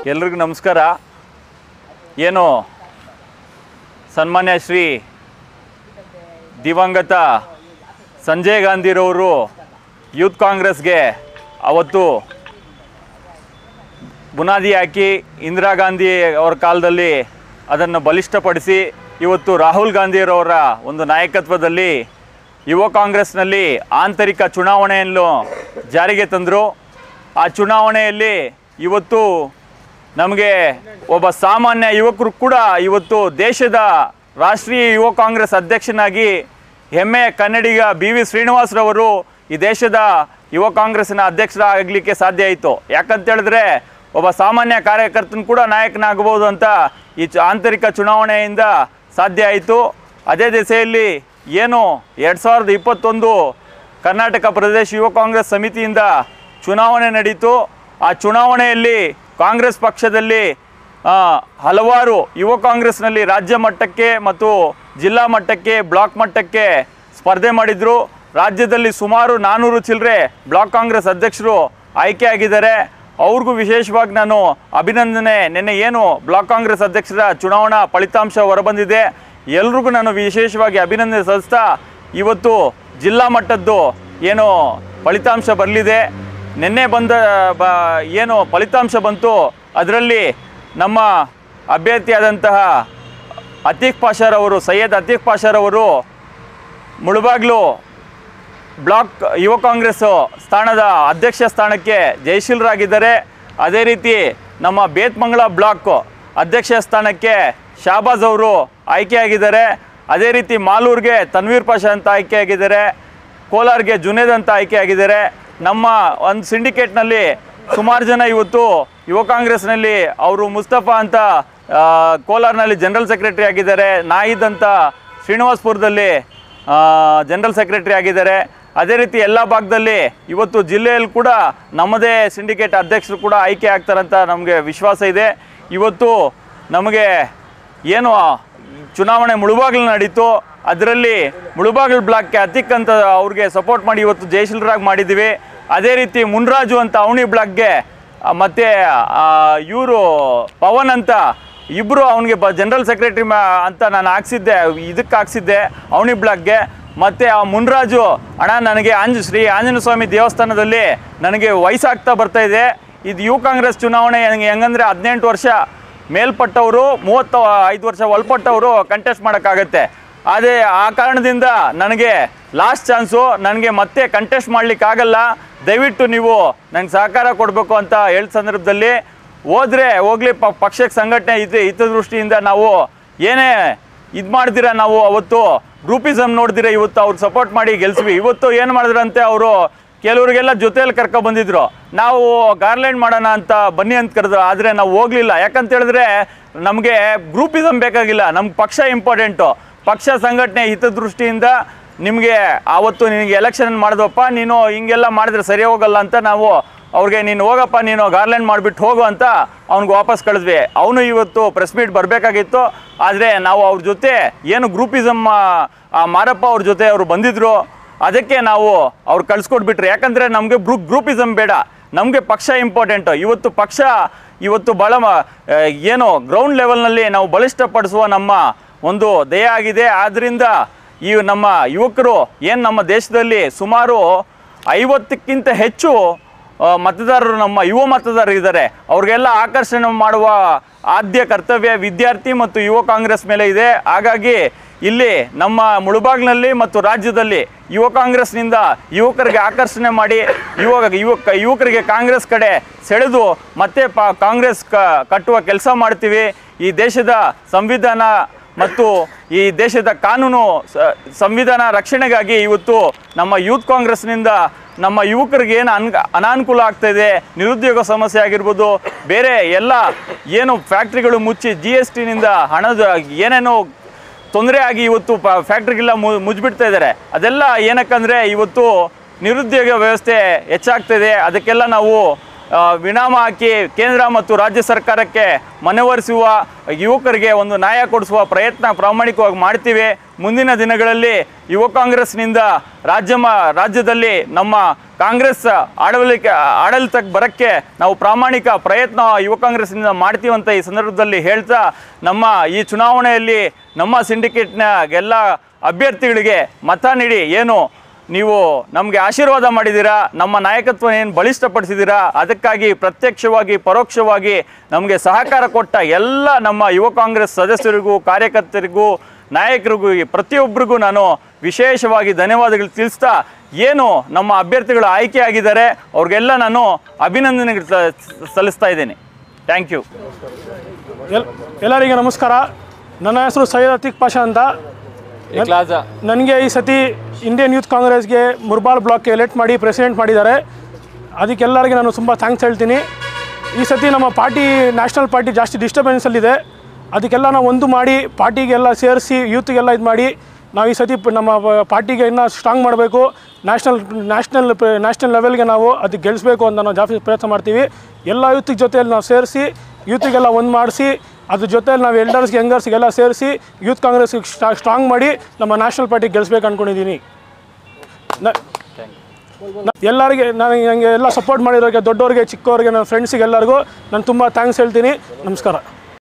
ಎಲ್ರಿಗೂ ನಮಸ್ಕಾರ ಏನು ಸನ್ಮಾನ್ಯ ಶ್ರೀ ದಿವಂಗತ ಸಂಜಯ್ ಗಾಂಧಿರವರು ಯೂತ್ ಕಾಂಗ್ರೆಸ್ಗೆ ಅವತ್ತು ಬುನಾದಿ ಹಾಕಿ ಇಂದಿರಾ ಗಾಂಧಿ ಅವರ ಕಾಲದಲ್ಲಿ ಅದನ್ನು ಬಲಿಷ್ಠಪಡಿಸಿ ಇವತ್ತು ರಾಹುಲ್ ಗಾಂಧಿಯವರ ಒಂದು ನಾಯಕತ್ವದಲ್ಲಿ ಯುವ ಕಾಂಗ್ರೆಸ್ನಲ್ಲಿ ಆಂತರಿಕ ಚುನಾವಣೆಯನ್ನು ಜಾರಿಗೆ ತಂದರು ಆ ಚುನಾವಣೆಯಲ್ಲಿ ಇವತ್ತು ನಮಗೆ ಒಬ್ಬ ಸಾಮಾನ್ಯ ಯುವಕರು ಕೂಡ ಇವತ್ತು ದೇಶದ ರಾಷ್ಟ್ರೀಯ ಯುವ ಕಾಂಗ್ರೆಸ್ ಅಧ್ಯಕ್ಷನಾಗಿ ಹೆಮ್ಮೆಯ ಕನ್ನಡಿಗ ಬಿ ವಿ ಶ್ರೀನಿವಾಸ್ರವರು ಈ ದೇಶದ ಯುವ ಕಾಂಗ್ರೆಸ್ಸಿನ ಅಧ್ಯಕ್ಷರಾಗಲಿಕ್ಕೆ ಸಾಧ್ಯ ಆಯಿತು ಯಾಕಂತ ಹೇಳಿದ್ರೆ ಒಬ್ಬ ಸಾಮಾನ್ಯ ಕಾರ್ಯಕರ್ತನ ಕೂಡ ನಾಯಕನಾಗಬಹುದು ಅಂತ ಈ ಚ- ಆಂತರಿಕ ಚುನಾವಣೆಯಿಂದ ಸಾಧ್ಯ ಆಯಿತು ಅದೇ ದಿಸೆಯಲ್ಲಿ ಏನು ಎರಡು ಸಾವಿರದ ಇಪ್ಪತ್ತೊಂದು ಕರ್ನಾಟಕ ಪ್ರದೇಶ ಯುವ ಕಾಂಗ್ರೆಸ್ ಸಮಿತಿಯಿಂದ ಚುನಾವಣೆ ನಡೀತು ಆ ಚುನಾವಣೆಯಲ್ಲಿ ಕಾಂಗ್ರೆಸ್ ಪಕ್ಷದಲ್ಲಿ ಆ, ಹಲವಾರು ಯುವ ಕಾಂಗ್ರೆಸ್ನಲ್ಲಿ ರಾಜ್ಯ ಮಟ್ಟಕ್ಕೆ ಮತ್ತು ಜಿಲ್ಲಾ ಮಟ್ಟಕ್ಕೆ ಬ್ಲಾಕ್ ಮಟ್ಟಕ್ಕೆ ಸ್ಪರ್ಧೆ ಮಾಡಿದರು ರಾಜ್ಯದಲ್ಲಿ ಸುಮಾರು ನಾನ್ನೂರು ಚಿಲ್ಲರೆ ಬ್ಲಾಕ್ ಕಾಂಗ್ರೆಸ್ ಅಧ್ಯಕ್ಷರು ಆಯ್ಕೆಯಾಗಿದ್ದಾರೆ ಅವ್ರಿಗೂ ವಿಶೇಷವಾಗಿ ನಾನು ಅಭಿನಂದನೆ ನಿನ್ನೆ ಏನು ಬ್ಲಾಕ್ ಕಾಂಗ್ರೆಸ್ ಅಧ್ಯಕ್ಷರ ಚುನಾವಣಾ ಫಲಿತಾಂಶ ಹೊರಬಂದಿದೆ ಎಲ್ರಿಗೂ ನಾನು ವಿಶೇಷವಾಗಿ ಅಭಿನಂದನೆ ಸಲ್ಲಿಸ್ತಾ ಇವತ್ತು ಜಿಲ್ಲಾ ಮಟ್ಟದ್ದು ಏನು ಫಲಿತಾಂಶ ಬರಲಿದೆ ನಿನ್ನೆ ಬಂದ ಬ ಏನು ಫಲಿತಾಂಶ ಬಂತು ಅದರಲ್ಲಿ ನಮ್ಮ ಅಭ್ಯರ್ಥಿಯಾದಂತಹ ಅತೀಕ್ ಪಾಷಾರವರು ಸೈಯದ್ ಅತೀಕ್ ಪಾಷಾರವರು ಮುಳುಬಾಗ್ಲು ಬ್ಲಾಕ್ ಯುವ ಕಾಂಗ್ರೆಸ್ ಸ್ಥಾನದ ಅಧ್ಯಕ್ಷ ಸ್ಥಾನಕ್ಕೆ ಜಯಶೀಲರಾಗಿದ್ದಾರೆ ಅದೇ ರೀತಿ ನಮ್ಮ ಬೇತ್ಮಂಗಳ ಬ್ಲಾಕ್ ಅಧ್ಯಕ್ಷ ಸ್ಥಾನಕ್ಕೆ ಶಾಬಾಜ್ ಅವರು ಆಯ್ಕೆಯಾಗಿದ್ದಾರೆ ಅದೇ ರೀತಿ ಮಾಲೂರ್ಗೆ ತನ್ವೀರ್ ಪಾಷಾ ಅಂತ ಆಯ್ಕೆಯಾಗಿದ್ದಾರೆ ಕೋಲಾರ್ಗೆ ಜುನೇದ್ ಅಂತ ಆಯ್ಕೆಯಾಗಿದ್ದಾರೆ ನಮ್ಮ ಒಂದು ಸಿಂಡಿಕೇಟ್ನಲ್ಲಿ ಸುಮಾರು ಜನ ಇವತ್ತು ಯುವ ಕಾಂಗ್ರೆಸ್ನಲ್ಲಿ ಅವರು ಮುಸ್ತಫಾ ಅಂತ ಆ, ಕೋಲಾರ್ನಲ್ಲಿ ಜನರಲ್ ಸೆಕ್ರೆಟರಿ ಆಗಿದ್ದಾರೆ ನಾಯಿದ್ ಅಂತ ಶ್ರೀನಿವಾಸ್ಪುರದಲ್ಲಿ ಜನರಲ್ ಸೆಕ್ರೆಟರಿ ಆಗಿದ್ದಾರೆ ಅದೇ ರೀತಿ ಎಲ್ಲ ಭಾಗದಲ್ಲಿ ಇವತ್ತು ಜಿಲ್ಲೆಯಲ್ಲಿ ಕೂಡ ನಮ್ಮದೇ ಸಿಂಡಿಕೇಟ್ ಅಧ್ಯಕ್ಷರು ಕೂಡ ಆಯ್ಕೆ ಆಗ್ತಾರಂತ ನಮಗೆ ವಿಶ್ವಾಸ ಇದೆ ಇವತ್ತು ನಮಗೆ ಏನು ಚುನಾವಣೆ ಮುಳುಬಾಗಿಲು ನಡೀತು ಅದರಲ್ಲಿ ಮುಳುಬಾಗಿಲು ಬ್ಲಾಕ್ಗೆ ಅತಿಕ್ ಅಂತ ಅವ್ರಿಗೆ ಸಪೋರ್ಟ್ ಮಾಡಿ ಇವತ್ತು ಜಯಶೀಲರಾಗಿ ಮಾಡಿದ್ದೀವಿ ಅದೇ ರೀತಿ ಮುನ್ರಾಜು ಅಂತ ಅವನಿ ಬ್ಲಾಕ್ಗೆ ಆ, ಮತ್ತೆ ಇವರು ಪವನ್ ಅಂತ ಇಬ್ಬರು ಅವನಿಗೆ ಬ ಜನರಲ್ ಸೆಕ್ರೆಟರಿ ಮಾ ಅಂತ ನಾನು ಹಾಕ್ಸಿದ್ದೆ ಇದಕ್ಕೆ ಹಾಕ್ಸಿದ್ದೆ ಅವನಿ ಬ್ಲಾಕ್ಗೆ ಮತ್ತು ಆ ಮುನ್ರಾಜು ಅಣ್ಣ ನನಗೆ ಆಂಜ ಶ್ರೀ ಆಂಜನೇಯ ಸ್ವಾಮಿ ದೇವಸ್ಥಾನದಲ್ಲಿ ನನಗೆ ವಯಸ್ಸಾಗ್ತಾ ಬರ್ತಾ ಇದೆ ಇದು ಯು ಕಾಂಗ್ರೆಸ್ ಚುನಾವಣೆ ಹೆಂಗೆ ಹೆಂಗಂದ್ರೆ ಹದಿನೆಂಟು ವರ್ಷ ಮೇಲ್ಪಟ್ಟವರು ಮೂವತ್ತು ಐದು ವರ್ಷ ಒಳಪಟ್ಟವರು ಕಂಟೆಸ್ಟ್ ಮಾಡೋಕ್ಕಾಗತ್ತೆ ಅದೇ ಆ ಕಾರಣದಿಂದ ನನಗೆ ಲಾಸ್ಟ್ ಚಾನ್ಸು ನನಗೆ ಮತ್ತೆ ಕಂಟೆಸ್ಟ್ ಮಾಡಲಿಕ್ಕಾಗಲ್ಲ ದಯವಿಟ್ಟು ನೀವು ನನಗೆ ಸಹಕಾರ ಕೊಡಬೇಕು ಅಂತ ಹೇಳ ಸಂದರ್ಭದಲ್ಲಿ ಹೋದ್ರೆ ಹೋಗ್ಲಿ ಪ ಪಕ್ಷಕ್ಕೆ ಸಂಘಟನೆ ಇದೆ ಹಿತದೃಷ್ಟಿಯಿಂದ ನಾವು ಏನೇ ಇದು ಮಾಡ್ದಿರ ನಾವು ಅವತ್ತು ಗ್ರೂಪಿಸಮ್ ನೋಡ್ದಿರ ಇವತ್ತು ಅವ್ರು ಸಪೋರ್ಟ್ ಮಾಡಿ ಗೆಲ್ಸ್ವಿ ಇವತ್ತು ಏನು ಮಾಡಿದ್ರಂತೆ ಅವರು ಕೆಲವರಿಗೆಲ್ಲ ಜೊತೆಯಲ್ಲಿ ಕರ್ಕೊ ಬಂದಿದ್ರು ನಾವು ಗಾರ್ಲೆಂಡ್ ಮಾಡೋಣ ಅಂತ ಬನ್ನಿ ಅಂತ ಕರೆದ್ರು ಆದರೆ ನಾವು ಹೋಗಲಿಲ್ಲ ಯಾಕಂತ ಹೇಳಿದ್ರೆ ನಮಗೆ ಗ್ರೂಪಿಸಮ್ ಬೇಕಾಗಿಲ್ಲ ನಮ್ಗೆ ಪಕ್ಷ ಇಂಪಾರ್ಟೆಂಟು ಪಕ್ಷ ಸಂಘಟನೆ ಹಿತದೃಷ್ಟಿಯಿಂದ ನಿಮಗೆ ಆವತ್ತು ನಿನಗೆ ಎಲೆಕ್ಷನ್ ಮಾಡಿದ್ವಪ್ಪ ನೀನು ಹಿಂಗೆಲ್ಲ ಮಾಡಿದ್ರೆ ಸರಿ ಹೋಗಲ್ಲ ಅಂತ ನಾವು ಅವ್ರಿಗೆ ನೀನು ಹೋಗಪ್ಪ ನೀನು ಗಾರ್ಲೆಂಡ್ ಮಾಡಿಬಿಟ್ಟು ಹೋಗು ಅಂತ ಅವ್ನಿಗೆ ವಾಪಸ್ ಕಳಿದ್ವಿ ಅವನು ಇವತ್ತು ಪ್ರೆಸ್ ಮೀಟ್ ಬರಬೇಕಾಗಿತ್ತು ಆದರೆ ನಾವು ಅವ್ರ ಜೊತೆ ಏನು ಗ್ರೂಪಿಸಮ್ ಆ ಮಾರಪ್ಪ ಅವ್ರ ಜೊತೆ ಅವರು ಬಂದಿದ್ರು ಅದಕ್ಕೆ ನಾವು ಅವ್ರು ಕಳಿಸ್ಕೊಟ್ಬಿಟ್ರೆ ಯಾಕಂದರೆ ನಮಗೆ ಗ್ರೂ ಗ್ರೂಪಿಸಮ್ ಬೇಡ ನಮಗೆ ಪಕ್ಷ ಇಂಪಾರ್ಟೆಂಟು ಇವತ್ತು ಪಕ್ಷ ಇವತ್ತು ಭಾಳ ಮ- ಆ, ಏನು ಗ್ರೌಂಡ್ ಲೆವೆಲ್ನಲ್ಲಿ ನಾವು ಬಲಿಷ್ಠಪಡಿಸುವ ನಮ್ಮ ಒಂದು ದಯ ಆಗಿದೆ ಆದ್ದರಿಂದ ಈ ನಮ್ಮ ಯುವಕರು ಏನು ನಮ್ಮ ದೇಶದಲ್ಲಿ ಸುಮಾರು ಐವತ್ತಕ್ಕಿಂತ ಹೆಚ್ಚು ಆ, ಮತದಾರರು ನಮ್ಮ ಯುವ ಮತದಾರರು ಇದ್ದಾರೆ ಅವ್ರಿಗೆಲ್ಲ ಆಕರ್ಷಣೆ ಮಾಡುವ ಆದ್ಯ ಕರ್ತವ್ಯ ವಿದ್ಯಾರ್ಥಿ ಮತ್ತು ಯುವ ಕಾಂಗ್ರೆಸ್ ಮೇಲೆ ಇದೆ ಹಾಗಾಗಿ ಇಲ್ಲಿ ನಮ್ಮ ಮುಳುಬಾಗ್ನಲ್ಲಿ ಮತ್ತು ರಾಜ್ಯದಲ್ಲಿ ಯುವ ಕಾಂಗ್ರೆಸ್ನಿಂದ ಯುವಕರಿಗೆ ಆಕರ್ಷಣೆ ಮಾಡಿ ಯುವಕ ಯುವಕ ಯುವಕರಿಗೆ ಕಾಂಗ್ರೆಸ್ ಕಡೆ ಸೆಳೆದು ಮತ್ತೆ ಪ ಕಾಂಗ್ರೆಸ್ ಕ ಕಟ್ಟುವ ಕೆಲಸ ಮಾಡ್ತೀವಿ ಈ ದೇಶದ ಸಂವಿಧಾನ ಮತ್ತು ಈ ದೇಶದ ಕಾನೂನು ಸ- ಸಂವಿಧಾನ ರಕ್ಷಣೆಗಾಗಿ ಇವತ್ತು ನಮ್ಮ ಯೂತ್ ಕಾಂಗ್ರೆಸ್ನಿಂದ ನಮ್ಮ ಯುವಕರಿಗೆ ಏನು ಅನ್ ಅನಾನುಕೂಲ ಆಗ್ತಾ ಇದೆ ನಿರುದ್ಯೋಗ ಸಮಸ್ಯೆ ಆಗಿರ್ಬೋದು ಬೇರೆ ಎಲ್ಲ ಏನು ಫ್ಯಾಕ್ಟ್ರಿಗಳು ಮುಚ್ಚಿ ಜಿ ಎಸ್ ಟಿನಿಂದ ಹಣದ ಏನೇನೋ ತೊಂದರೆ ಆಗಿ ಇವತ್ತು ಪ ಫ್ಯಾಕ್ಟ್ರಿಗೆಲ್ಲ ಮು ಮುಚ್ಚಿಬಿಡ್ತಾ ಇದ್ದಾರೆ ಅದೆಲ್ಲ ಏನಕ್ಕಂದರೆ ಇವತ್ತು ನಿರುದ್ಯೋಗ ವ್ಯವಸ್ಥೆ ಹೆಚ್ಚಾಗ್ತಿದೆ ಅದಕ್ಕೆಲ್ಲ ನಾವು ಆ, ವಿನಾಮ ಹಾಕಿ ಕೇಂದ್ರ ಮತ್ತು ರಾಜ್ಯ ಸರ್ಕಾರಕ್ಕೆ ಮನವೊಲಿಸುವ ಯುವಕರಿಗೆ ಒಂದು ನ್ಯಾಯ ಕೊಡಿಸುವ ಪ್ರಯತ್ನ ಪ್ರಾಮಾಣಿಕವಾಗಿ ಮಾಡ್ತೀವಿ ಮುಂದಿನ ದಿನಗಳಲ್ಲಿ ಯುವ ಕಾಂಗ್ರೆಸ್ನಿಂದ ರಾಜ್ಯ ಮ ರಾಜ್ಯದಲ್ಲಿ ನಮ್ಮ ಕಾಂಗ್ರೆಸ್ ಆಡಳಿತ ಆಡಳಿತಕ್ಕೆ ಬರೋಕ್ಕೆ ನಾವು ಪ್ರಾಮಾಣಿಕ ಪ್ರಯತ್ನ ಯುವ ಕಾಂಗ್ರೆಸ್ನಿಂದ ಮಾಡ್ತೀವಿ ಅಂತ ಈ ಸಂದರ್ಭದಲ್ಲಿ ಹೇಳ್ತಾ ನಮ್ಮ ಈ ಚುನಾವಣೆಯಲ್ಲಿ ನಮ್ಮ ಸಿಂಡಿಕೇಟ್ನ ಎಲ್ಲ ಅಭ್ಯರ್ಥಿಗಳಿಗೆ ಮತ ನೀಡಿ ಏನು ನೀವು ನಮಗೆ ಆಶೀರ್ವಾದ ಮಾಡಿದ್ದೀರಾ ನಮ್ಮ ನಾಯಕತ್ವ ಏನು ಬಲಿಷ್ಠಪಡಿಸಿದ್ದೀರಾ ಅದಕ್ಕಾಗಿ ಪ್ರತ್ಯಕ್ಷವಾಗಿ ಪರೋಕ್ಷವಾಗಿ ನಮಗೆ ಸಹಕಾರ ಕೊಟ್ಟ ಎಲ್ಲ ನಮ್ಮ ಯುವ ಕಾಂಗ್ರೆಸ್ ಸದಸ್ಯರಿಗೂ ಕಾರ್ಯಕರ್ತರಿಗೂ ನಾಯಕರಿಗೂ ಈ ಪ್ರತಿಯೊಬ್ಬರಿಗೂ ನಾನು ವಿಶೇಷವಾಗಿ ಧನ್ಯವಾದಗಳು ತಿಳಿಸ್ತಾ ಏನು ನಮ್ಮ ಅಭ್ಯರ್ಥಿಗಳು ಆಯ್ಕೆ ಆಗಿದ್ದಾರೆ ಅವ್ರಿಗೆಲ್ಲ ನಾನು ಅಭಿನಂದನೆಗಳು ಸ- ಸಲ್ಲಿಸ್ತಾ ಇದ್ದೀನಿ ಥ್ಯಾಂಕ್ ಯು ಎಲ್ ಎಲ್ಲರಿಗೆ ನಮಸ್ಕಾರ ನನ್ನ ಹೆಸರು ಸೈಯದ್ ಅತೀಕ್ ಪಾಷಾ ಅಂತ ನನಗೆ ಈ ಸತಿ ಇಂಡಿಯನ್ ಯೂತ್ ಕಾಂಗ್ರೆಸ್ಗೆ ಮುರ್ಬಾಲ್ ಬ್ಲಾಕ್ಗೆ ಎಲೆಕ್ಟ್ ಮಾಡಿ ಪ್ರೆಸಿಡೆಂಟ್ ಮಾಡಿದ್ದಾರೆ ಅದಕ್ಕೆಲ್ಲರಿಗೆ ನಾನು ತುಂಬ ಥ್ಯಾಂಕ್ಸ್ ಹೇಳ್ತೀನಿ ಈ ಸತಿ ನಮ್ಮ ಪಾರ್ಟಿ ನ್ಯಾಷನಲ್ ಪಾರ್ಟಿ ಜಾಸ್ತಿ ಡಿಸ್ಟರ್ಬೆನ್ಸಲ್ಲಿದೆ ಅದಕ್ಕೆಲ್ಲ ನಾವು ಒಂದು ಮಾಡಿ ಪಾರ್ಟಿಗೆಲ್ಲ ಸೇರಿಸಿ ಯೂತ್ಗೆಲ್ಲ ಇದು ಮಾಡಿ ನಾವು ಈ ಸತಿ ಪ- ನಮ್ಮ ಪಾರ್ಟಿಗೆ ಇನ್ನೂ ಸ್ಟ್ರಾಂಗ್ ಮಾಡಬೇಕು ನ್ಯಾಷನಲ್ ನ್ಯಾಷನಲ್ ನ್ಯಾಷನಲ್ ಲೆವೆಲ್ಗೆ ನಾವು ಅದಕ್ಕೆ ಗೆಲ್ಲಿಸ್ಬೇಕು ಅಂತ ನಾವು ಜಾಸ್ತಿ ಪ್ರಯತ್ನ ಮಾಡ್ತೀವಿ ಎಲ್ಲ ಯೂತಿಗೆ ಜೊತೆಯಲ್ಲಿ ನಾವು ಸೇರಿಸಿ ಯೂತಿಗೆಲ್ಲ ಒಂದು ಮಾಡಿಸಿ ಅದ್ರ ಜೊತೆಯಲ್ಲಿ ನಾವು ಎಲ್ಡರ್ಸ್ಗೆ ಯಂಗರ್ಸ್ಗೆಲ್ಲ ಸೇರಿಸಿ ಯೂತ್ ಕಾಂಗ್ರೆಸ್ಗೆ ಸ್ಟ್ರಾಂಗ್ ಮಾಡಿ ನಮ್ಮ ನ್ಯಾಷನಲ್ ಪಾರ್ಟಿ ಗೆಲ್ಲಿಸ್ಬೇಕು ಅಂದ್ಕೊಂಡಿದ್ದೀನಿ ನ- ನ- ಎಲ್ಲರಿಗೆ ನಾನು ನನಗೆ ಎಲ್ಲ ಸಪೋರ್ಟ್ ಮಾಡಿರೋರಿಗೆ ದೊಡ್ಡವ್ರಿಗೆ ಚಿಕ್ಕವ್ರಿಗೆ ನನ್ನ ಫ್ರೆಂಡ್ಸಿಗೆ ಎಲ್ಲರಿಗೂ ನಾನು ತುಂಬ ಥ್ಯಾಂಕ್ಸ್ ಹೇಳ್ತೀನಿ ನಮಸ್ಕಾರ